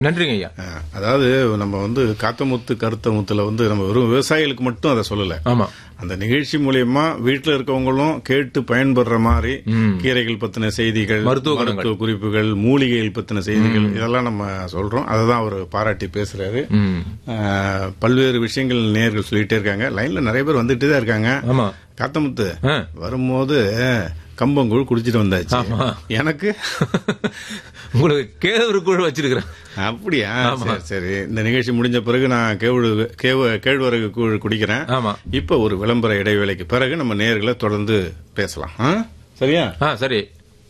நன்றிங்க ஐயா ஆ, அதாவது நம்ம வந்து காத்தமுத்து கருத்தமுத்துல வந்து நம்ம வெறும் விவசாயிகளுக்கு மட்டும் அதை சொல்லல ஆமா அந்த நிகழ்ச்சி மூலியமா வீட்டுல இருக்கவங்களும் கேட்டு பயன்படுற மாதிரி கீரைகள் பத்தின செய்திகள் மருத்துவ குணங்கள். மருத்துவ குறிப்புகள் மூலிகைகள் பத்தின செய்திகள் இதெல்லாம் நம்ம சொல்றோம் அதை தான் அவர் பாராட்டி பேசுறாரு ம் ஆ, பல்வேறு விஷயங்கள் நேர்கள் சொல்லிட்டே இருக்காங்க லைன்ல நிறைய பேர் வந்துட்டே தான் இருக்காங்க ஆமா காத்தமுத்து ஆ. வரும்போது கம்பங்கூழ் குடிச்சிட்டு வந்தாச்சு ஆமா. எனக்கு உங்களுக்கு கேவரு குழு வச்சிருக்கிறேன் அப்படியா சரி சரி இந்த நிகழ்ச்சி முடிஞ்ச பிறகு நான் கேவுடு கேவ கேழ்வரகு கூழ் குடிக்கிறேன் ஆமா இப்ப ஒரு விளம்பர இடைவேளைக்கு பிறகு நம்ம நேர்களை தொடர்ந்து பேசலாம் ஆ? சரியா ஆ சரி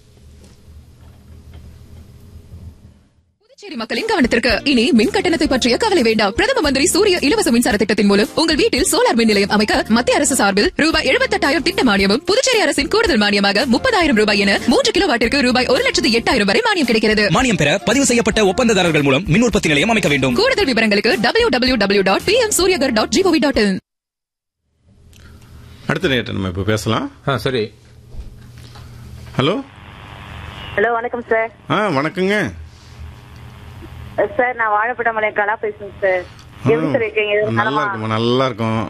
புதுச்சேரி மக்களின் கவனத்திற்கு இனி மின் கட்டணத்தை பற்றிய கவலை வேண்டாம் பிரதம மந்திரி சூரிய இலவச மின்சார திட்டத்தின் மூலம் உங்கள் வீட்டில் சோலார் மின் நிலையம் அமைக்க மத்திய அரசு சார்பில் ரூபாய் எழுபத்தெட்டாயிரம் திட்ட மானியமும் புதுச்சேரி அரசின் கூடுதல் மானியமாக முப்பதாயிரம் ரூபாய் என மூன்று கிலோ வாட்டிற்கு ரூபாய் ஒரு லட்சத்து எட்டாயிரம் வரை மானியம் கிடைக்கிறது மானியம் பெற பதிவு செய்யப்பட்ட ஒப்பந்ததாரர்கள் மூலம் மின் உற்பத்தி நிலையம் அமைக்க வேண்டும் கூடுதல் விவரங்களுக்கு W W W dot P M Suryaghar dot G O V dot in அடுத்த நேற்று நம்ம இப்ப பேசலாம் ஆ சரி ஹலோ ஹலோ வணக்கம் சார் ஆ வணக்கங்க சார் நான் வாழைப்பட்டமலை கலா பேசுறேன் சார் எப்படி சார் இருக்கீங்க நல்லா நலமா? இருக்கும் நல்லா இருக்கும்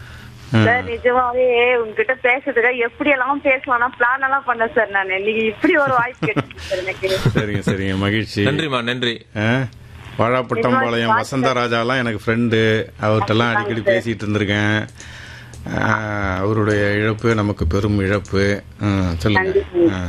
ஆ, சார் நிஜமாவே உங்ககிட்ட பேசுறதுக்கு எப்படி எல்லாம் பேசலாம் பிளான் எல்லாம் பண்ணேன் சார் நான் நீங்க இப்படி ஒரு வாய்ப்பு கிடைச்சிருக்கு சார் எனக்கு சரிங்க சரிங்க மகிழ்ச்சி நன்றிமா நன்றி ஆ, வாழாப்பட்டம்பாளையம் வசந்த ராஜாலாம் எனக்கு ஃப்ரெண்டு அவர்கிட்டலாம் அடிக்கடி பேசிட்டு இருந்திருக்கேன் ஆ, அவருடைய இழப்பு நமக்கு பெரும் இழப்பு ம், சொல்லுங்க ஆ.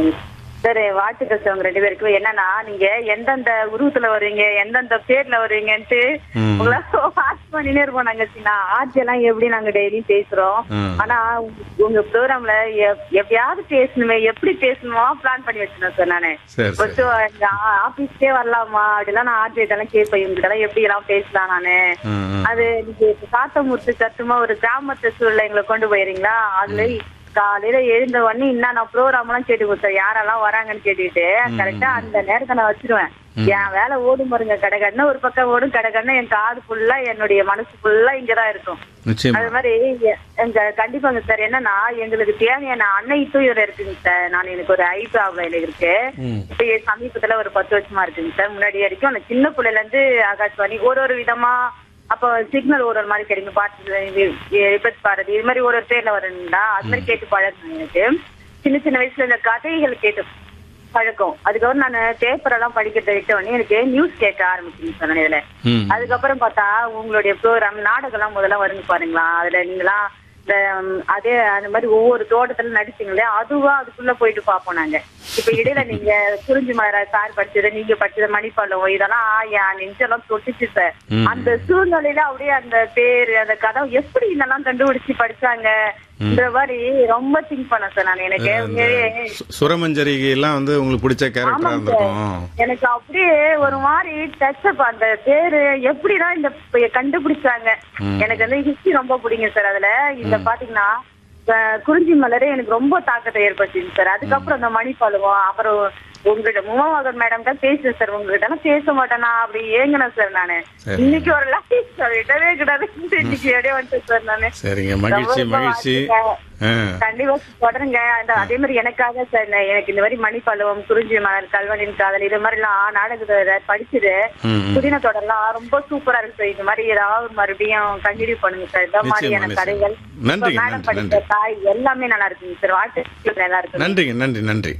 சார் வாழ்த்துக்கள் சார் உங்க ரெண்டு பேருக்கும் என்னன்னா நீங்க எந்தெந்த உருவத்துல வருவீங்க எந்தெந்த பேர்ல வருவீங்கன்ட்டு ம். உங்களை வாட்ச் பண்ணினே இருப்போம் நாங்க சின்ன ஆட்சி எல்லாம் எப்படி நாங்க டெய்லியும் பேசுறோம் ம். ஆனா உங்க- உங்க ப்ரோக்ராம்ல எப்படியாவது பேசணுமே எப்படி பேசணுமா பிளான் பண்ணி வச்சிருந்தேன் சார் நானு சரி, சரி. கொஞ்சம் எங்க ஆபீஸ்க்கே வரலாமா அப்படிலாம் நான் ஆர்ஜி இதெல்லாம் கேட்பேன் இவங்க எல்லாம் எப்படி எல்லாம் பேசலாம் நானு ம், ம். அது நீங்க இப்ப காத்தமுத்து சத்துமா ஒரு கிராமத்து சூழல எங்களை கொண்டு போயிருங்களா அதுல காலையில எழுந்த உடனே இன்னும் நான் ப்ரோக்ராம் எல்லாம் கேட்டு கொடுத்தேன் யாரெல்லாம் வராங்கன்னு கேட்டுட்டு கரெக்டா அந்த நேரத்தை நான் வச்சிருவேன் என் வேலை ஓடும் பாருங்க கடகடன்னு ஒரு பக்கம் ஓடும் கடகடன்னு என் காது ஃபுல்லா என்னுடைய மனசு ஃபுல்லா இங்கதான் இருக்கும் நிச்சயமா அது மாதிரி எ- எங்க கண்டிப்பாங்க சார் என்னன்னா எங்களுக்கு தேவையான அன்னை தூயர் இருக்குங்க சார் நான் எனக்கு ஒரு ஐ ப்ராப்ளம் இருக்கு இப்ப சமீபத்துல ஒரு பத்து வருஷமா இருக்குங்க சார் முன்னாடி வரைக்கும் அந்த சின்ன பிள்ளைல இருந்து ஆகாஷ்வாணி ஒரு ஒரு விதமா அப்ப சிக்னல் ஒரு ஒரு மாதிரி கிடைக்கும் பாட்டு ரிப்பர்ஸ் பாடுறது இது மாதிரி ஒரு ஒரு பேர்ல வருங்களா அது மாதிரி கேட்டு பழக்கம் எனக்கு சின்ன சின்ன வயசுல இந்த கதைகள் கேட்டு பழக்கம் அதுக்கப்புறம் நான் பேப்பர் எல்லாம் படிக்கிறத விட்ட உடனே எனக்கு நியூஸ் கேட்க ஆரம்பிச்சிருங்க சார் நான் இதுல ம். அதுக்கப்புறம் பார்த்தா உங்களுடைய ப்ரோக்ராம் நாடகம் எல்லாம் முதல்ல வருங்க பாருங்களா அதுல நீங்களாம் இந்த ம், அதே அந்த மாதிரி ஒவ்வொரு தோட்டத்துல நடிச்சீங்களே அதுவா அதுக்குள்ள போயிட்டு பாப்போம் நாங்க இப்ப இடையில நீங்க குறிஞ்சி மர சார் படிச்சது நீங்க படிச்சது மணிப்பாலம் இதெல்லாம் என் நெஞ்செல்லாம் தொட்டுச்சு சார் ம். அந்த சூழ்நிலையில அப்படியே அந்த பேரு அந்த கதை எப்படி இதெல்லாம் கண்டுபிடிச்சு படிச்சாங்க இந்த மாதிரி ரொம்ப திங்க் பண்ணேன் சார் நான் எனக்கு உண்மையாவே சு- சுரமஞ்சரிகை எல்லாம் வந்து உங்களுக்கு பிடிச்ச கேரக்டரா ஆமாங்க இருந்திருக்கும் எனக்கு அப்படியே ஒரு மாதிரி டச்சப் அந்த பேரு எப்படிதான் இந்த ப- கண்டுபிடிச்சாங்க எனக்கு வந்து ஹிஸ்டரி ரொம்ப பிடிக்கும் சார் அதுல இந்த பாத்தீங்கன்னா அஹ், குறிஞ்சி மலரே எனக்கு ரொம்ப தாக்கத்தை ஏற்படுத்திங்க சார் அதுக்கப்புறம் அந்த மணிப்பாலுவோம் அப்புறம் உங்ககிட்ட உமாமகன் மேடம் தான் பேசுறேன் சார் உங்ககிட்ட எல்லாம் பேச மாட்டேனா அப்படி ஏங்கினேன் சார் நானு சரி. இன்னைக்கு ஒரு லைஃப் சொல்லிட்டவே கிடையாது இன்னைக்கு எப்படியே வந்துட்டேன் சார் நானு சரிங்க மகிழ்ச்சி ரொம்ப மகிழ்ச்சி வாழ்த்துக்கள். ஆ. கண்டிப்பா தொடருங்க அந்த அதே மாதிரி எனக்காக சார் நான் எனக்கு இந்த மாதிரி மணிப்பழுவம் குறிஞ்சி மலர் கல்வனின் காதல் இது மாதிரி எல்லாம் நாடகத்தை படிச்சுது ம், ம். புதின தொடர்லாம் ரொம்ப சூப்பரா இருக்கு சார் இந்த மாதிரி ஏதாவது மறுபடியும் கண்டினியூ பண்ணுங்க சார் இந்த மாதிரியான நிச்சயமா, கதைகள் நிச்சயமா. நன்றிங்க, மேடம் நன்றி, படித்த தாய் எல்லாமே நல்லா இருக்குங்க சார் வாழ்த்து நல்லா இருக்கு நன்றிங்க நன்றி நன்றி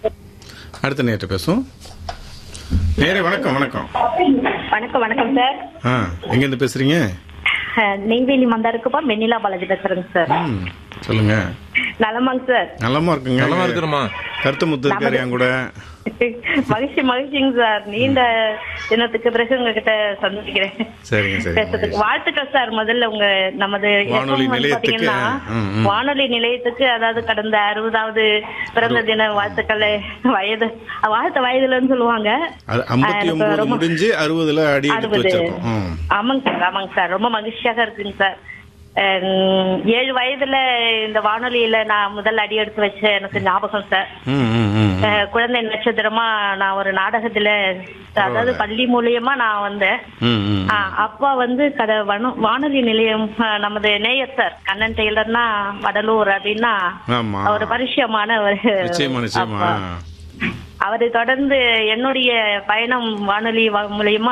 அடுத்த நேற்று பேசுவோம் நேரே வணக்கம் வணக்கம் வணக்கம் வணக்கம் சார் ஆ எங்க இருந்து பேசுறீங்க அஹ், நெய்வேலி மந்தாருக்குப்பா வெண்ணிலா பாலாஜி பேசுறேங்க சார் ம், சொல்லுங்க நலமாங்க சார் நலமா இருக்குங்க நலமா இருக்கிறோமா கருத்து முத்து இருக்காரு என் கூட மகிழ்ச்சி மகிழ்ச்சிங்க சார் நீண்ட தினத்துக்கு பிறகு உங்ககிட்ட சந்திக்கிறேன் சரிங்க சரிங்க பேசுறதுக்கு வாழ்த்துக்கள் சார் முதல்ல உங்க நமது வானொலி FM வந்து நிலையத்துக்கு, பாத்தீங்கன்னா, ம், ம். வானொலி நிலையத்துக்கு அதாவது கடந்த அறுபதாவது பிறந்த தின வாழ்த்துக்களை வயது வாழ்த்த வயதுலன்னு சொல்லுவாங்க அது ஐம்பத்தி எனக்கு ஒன்பது ரொம்ப- முடிஞ்சு அறுபதுல அடி எடுத்து அறுபது வச்சிருக்கோம் ம். ஆமாங்க சார் ஆமாங்க சார் ரொம்ப மகிழ்ச்சியாக இருக்குங்க சார் அஹ், ஏழு வயதுல இந்த வானொலியில நான் முதல் அடி எடுத்து வச்ச எனக்கு ஞாபகம் சார் ம், ம், ம், ம். அஹ், குழந்தை நட்சத்திரமா நான் ஒரு நாடகத்துல அதாவது பள்ளி மூலியமா நான் வந்தேன் ம், ம். ஆ, அப்பா வந்து கட வனு- வானொலி நிலையம் ஆ, நமது நேயர் சார் கண்ணன் டெய்லர்னா வடலூர் அப்படின்னா ஆமா ஒரு பரிச்சயமான ஒரு நிச்சயமா நிச்சயமா அப்பா. அவரை தொடர்ந்து என்னுடைய பயணம் வானொலி வா- மூலியமா